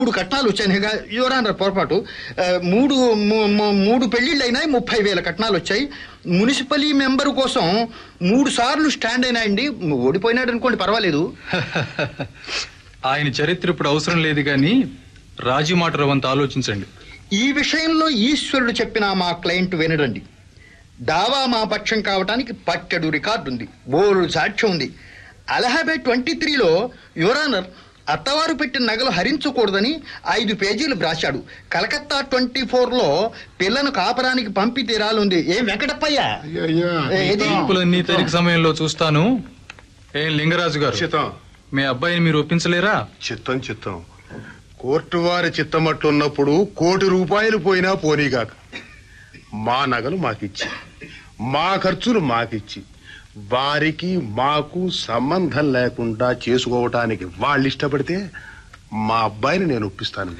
మూడు కట్నాలు వచ్చాయి యువరానర్ పొరపాటు ఆ, మూడు ము- ము- మూడు పెళ్లిళ్ళు అయినాయి ముప్పై వేల కట్నాలు వచ్చాయి మున్సిపల్ మెంబర్ కోసం మూడు సార్లు స్టాండ్ అయినాయండి ఓడిపోయినాడు అనుకోండి పర్వాలేదు ఆయన చరిత్ర ఇప్పుడు అవసరం లేదు కానీ రాజీ మాట రవంత ఆలోచించండి ఈ విషయంలో ఈశ్వరుడు చెప్పిన మా క్లయింట్ వినడండి దావా మా పక్షం కావటానికి పట్టెడు రికార్డు ఉంది బోరు సాక్ష్యం ఉంది అలహాబాద్ ట్వంటీ త్రీలో యువరానర్ అత్తవారు పెట్టిన నగలు హరించకూడదని ఐదు పేజీలు రాశాడు కలకత్తా ట్వంటీ ఫోర్లో పిల్లను కాపరానికి పంపి తీరాలుంది ఏం వెంకటప్పయ్య అయ్యా, అయ్యా, ఏ, ఏది? తీర్పులన్నీ తరిక సమయంలో చూస్తాను ఏం లింగరాజు గారు చిత్తం మీ అబ్బాయిని మీరు ఒప్పించలేరా చిత్తం చిత్తం కోర్టు వారి చిత్తమట్లున్నప్పుడు కోటి రూపాయలు పోయినా పోనీగాక మా నగలు మాకిచ్చి మా ఖర్చులు మాకిచ్చి వారికి మాకు సంబంధం లేకుండా చేసుకోవటానికి వాళ్ళు ఇష్టపడితే మా అబ్బాయిని నేను ఒప్పిస్తాను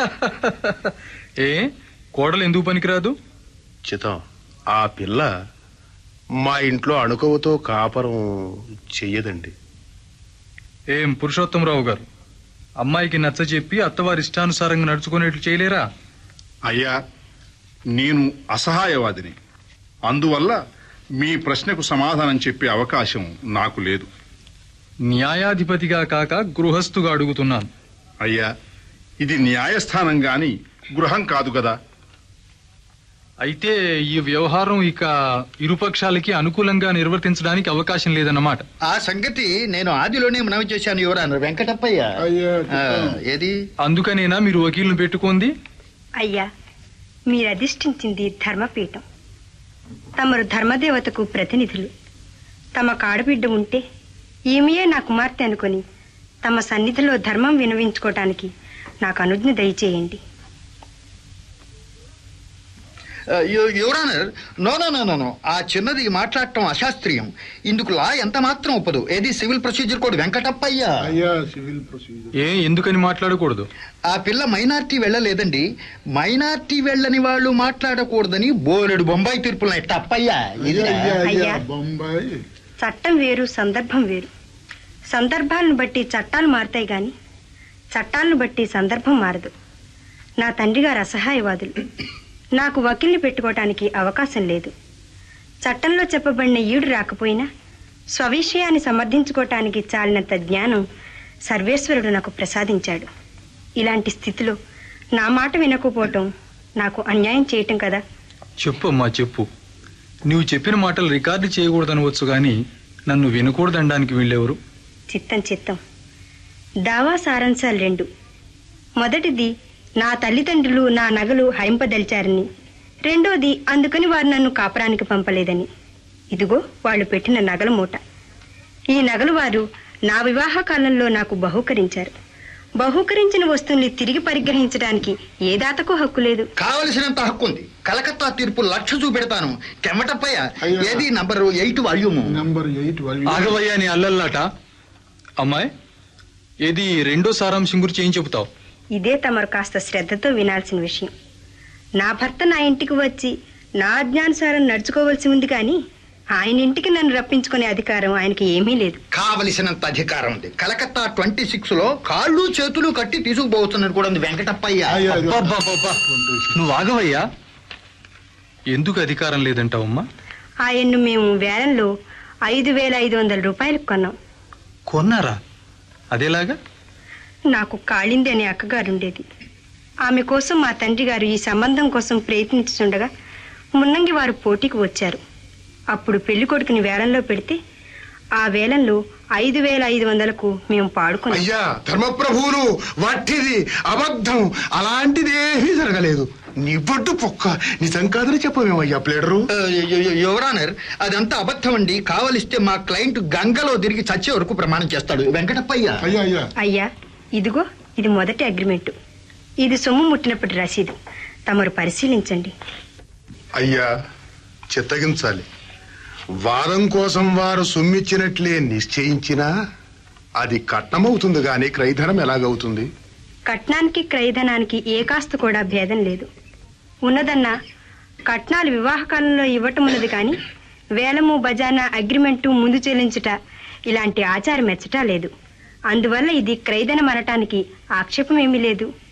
ఏ కోడలు ఎందుకు పనికిరాదు చిత్తం ఆ పిల్ల మా ఇంట్లో అణుకవతో కాపరం చెయ్యదండి ఏం పురుషోత్తమరావు గారు అమ్మాయికి నచ్చ చెప్పి అత్తవారి ఇష్టానుసారంగా నడుచుకునేట్లు చేయలేరా అయ్యా నేను అసహాయవాదిని అందువల్ల మీ ప్రశ్నకు సమాధానం చెప్పే అవకాశం నాకు లేదు న్యాయాధిపతిగా కాక గృహస్థుగా అడుగుతున్నాను అయ్యా ఇది న్యాయస్థానం గాని గృహం కాదు కదా అయితే ఈ వ్యవహారం ఇక ఇరుపక్షాలకి అనుకూలంగా నిర్వర్తించడానికి అవకాశం లేదన్నమాట ఆ సంగతి నేను ఆదిలోనే మనవి చేశాను యువరానర్ వెంకటప్పయ్య అయ్యా, ఆ, ఏది అందుకనేనా మీరు వకీల్ని పెట్టుకుంది అయ్యా మీరు అధిష్ఠించింది ధర్మపీఠం తమరు ధర్మదేవతకు ప్రతినిధులు తమ కాడబిడ్డ ఉంటే ఈమెయే నా కుమార్తె అనుకొని తమ సన్నిధిలో ధర్మం వినవించుకోవటానికి నాకు అనుజ్ఞ దయచేయండి your- your honour no no no no no ఆ చిన్నది మాట్లాడటం అశాస్త్రీయం ఇందుకు లా ఎంత మాత్రం ఒప్పదు ఏది సివిల్ ప్రొసీజర్ కోడ్ వెంకటప్పయ్య అయ్యా సివిల్ ప్రొసీజర్ ఏ ఎందుకని మాట్లాడకూడదు ఆ పిల్ల మైనార్టీ వెళ్ళలేదండి మైనార్టీ వెళ్ళని వాళ్ళు మాట్లాడకూడదని బోలెడు బొంబాయి తీర్పులు తప్పయ్య ఇది అయ్యా, అయ్యా, అయ్యా, అయ్యా. బొంబాయి చట్టం వేరు సందర్భం వేరు సందర్భాలను బట్టి చట్టాలు మారుతాయి గాని చట్టాలను బట్టి సందర్భం మారదు నా తండ్రి గారు అసహాయవాదులు నాకు వకీల్ని పెట్టుకోవటానికి అవకాశం లేదు చట్టంలో చెప్పబడిన ఈడు రాకపోయినా స్వవిషయాన్ని సమర్థించుకోవటానికి చాలినంత జ్ఞానం సర్వేశ్వరుడు నాకు ప్రసాదించాడు ఇలాంటి స్థితిలో నా మాట వినకపోవటం నాకు అన్యాయం చేయటం కదా చెప్పు అమ్మా చెప్పు నువ్వు చెప్పిన మాటలు రికార్డు చేయకూడదనవచ్చు గాని నన్ను వినకూడదనడానికి వీళ్ళెవరు చిత్తం చిత్తం దావా సారాంశాలు రెండు మొదటిది నా తల్లిదండ్రులు నా నగలు హరింపదలిచారని రెండోది అందుకని వారు నన్ను కాపరానికి పంపలేదని ఇదిగో వాళ్ళు పెట్టిన నగల మూట ఈ నగలు వారు నా వివాహ కాలంలో నాకు బహూకరించారు బహూకరించిన వస్తువుల్ని తిరిగి పరిగ్రహించడానికి ఏ దాతకు హక్కు లేదు కావలసినంత హక్కు ఉంది కలకత్తా తీర్పు లక్ష చూపెడతాను కెమ్మటప్పయ్య అయ్యా. ఏది number eight volume number eight వాళ్ళు ఆగవయ్యా నీ అల్లల్లాట అమ్మాయి ఏది రెండో సారాంశం గురించి ఏం చెబుతావు ఇదే తమరు కాస్త శ్రద్ధతో వినాల్సిన విషయం నా భర్త నా ఇంటికి వచ్చి నా అజ్ఞానుసారం నడుచుకోవలసి ఉంది కానీ ఆయన ఇంటికి నన్ను రప్పించుకునే అధికారం ఆయనకి ఏమీ లేదు కావలసినంత అధికారం ఉంది కలకత్తా ట్వంటీ సిక్స్ లో కాళ్ళు చేతులు కట్టి తీసుకుపోతున్నది కూడా ఉంది వెంకటప్పయ్య అయ్యా, అయ్యా. అబ్బబ్బబ్బబ్బా. నువ్వు ఆగవయ్యా ఎందుకు అధికారం లేదంటావమ్మా ఆయన్ను మేము వేలంలో ఐదు వేల ఐదు వందల రూపాయలకు కొన్నాం కొన్నారా అదేలాగా నాకు కాళింది అనే అక్కగారుండేది ఆమె కోసం మా తండ్రి గారు ఈ సంబంధం కోసం ప్రయత్నించుండగా మున్నంగి వారు పోటీకి వచ్చారు అప్పుడు పెళ్లి కొడుకుని వేలంలో పెడితే ఆ వేలంలో ఐదు వేల ఐదు వందలకు మేము పాడుకున్నాం అయ్యా ధర్మప్రభువులు వట్టిది అబద్ధం అలాంటిదేమీ జరగలేదు నీ బొడ్డు పొక్క నిజం కాదని చెప్పమేమయ్యా ప్లేడరు ఆ, యు- యు- యువరానర్ అదంతా అబద్ధం అండి కావలిస్తే మా క్లయింట్ గంగలో తిరిగి చచ్చే వరకు ప్రమాణం చేస్తాడు వెంకటప్పయ్య అయ్యా అయ్యా అయ్యా ఇదిగో ఇది మొదటి అగ్రిమెంటు ఇది సొమ్ము ముట్టినప్పటి రసీదు తమరు పరిశీలించండి అయ్యా చిత్తగించాలి వారం కోసం వారు సొమ్మిచ్చినట్లే నిశ్చయించినా అది కట్నమవుతుంది గాని క్రైధనం ఎలాగవుతుంది కట్నానికి క్రయధనానికి ఏ కాస్త కూడా భేదం లేదు ఉన్నదన్నా కట్నాలు వివాహ కాలంలో ఇవ్వటం ఉన్నది కానీ వేలము బజానా అగ్రిమెంటు ముందు చెల్లించుట ఇలాంటి ఆచారం మెచ్చటా లేదు అందువల్ల ఇది క్రయధనం అనటానికి ఆక్షేపం ఏమీ లేదు